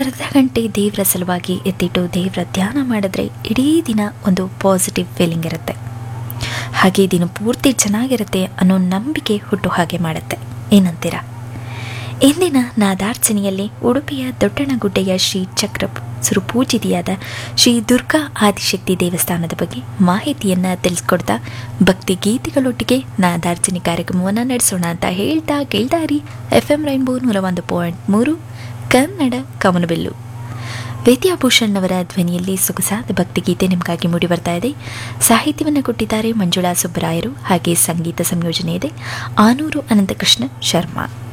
ಅರ್ಧ ಗಂಟೆ ದೇವರ ಸಲುವಾಗಿ ಎತ್ತಿಟ್ಟು ದೇವರ ಧ್ಯಾನ ಮಾಡಿದ್ರೆ ಇಡೀ ದಿನ ಒಂದು ಪಾಸಿಟಿವ್ ಫೀಲಿಂಗ್ ಇರುತ್ತೆ ಹಾಗೆ ದಿನ ಪೂರ್ತಿ ಚೆನ್ನಾಗಿರುತ್ತೆ ಅನ್ನೋ ನಂಬಿಕೆ ಹುಟ್ಟು ಹಾಗೆ ಮಾಡುತ್ತೆ ಏನಂತೀರಾ ಇಂದಿನ ನಾದಾರ್ಚನೆಯಲ್ಲಿ ಉಡುಪಿಯ ದೊಡ್ಡಣಗುಡ್ಡೆಯ ಶ್ರೀ ಚಕ್ರ ಸುರುಪೂಜಿತಿಯಾದ ಶ್ರೀ ದುರ್ಗಾ ಆದಿಶಕ್ತಿ ದೇವಸ್ಥಾನದ ಬಗ್ಗೆ ಮಾಹಿತಿಯನ್ನು ತಿಳಿಸ್ಕೊಡ್ತಾ ಭಕ್ತಿ ಗೀತೆಗಳೊಟ್ಟಿಗೆ ನಾದಾರ್ಚನೆ ಕಾರ್ಯಕ್ರಮವನ್ನು ನಡೆಸೋಣ ಅಂತ ಹೇಳ್ತಾ ಕೇಳ್ತಾರಿ ಎಫ್ ಎಂ ರೈನ್ಬೋ ನೂರ ಒಂದು ಪಾಯಿಂಟ್ ಮೂರು ಕನ್ನಡ ಕವನಬಿಲ್ಲು ವೇದ್ಯಾಭೂಷಣ್ ಅವರ ಧ್ವನಿಯಲ್ಲಿ ಸೊಗಸಾದ ಭಕ್ತಿಗೀತೆ ನಿಮಗಾಗಿ ಮೂಡಿ ಬರ್ತಾ ಇದೆ ಸಾಹಿತ್ಯವನ್ನು ಕೊಟ್ಟಿದ್ದಾರೆ ಮಂಜುಳಾ ಸುಬ್ಬರಾಯರು ಹಾಗೆ ಸಂಗೀತ ಸಂಯೋಜನೆ ಇದೆ ಆನೂರು ಅನಂತಕೃಷ್ಣ ಶರ್ಮಾ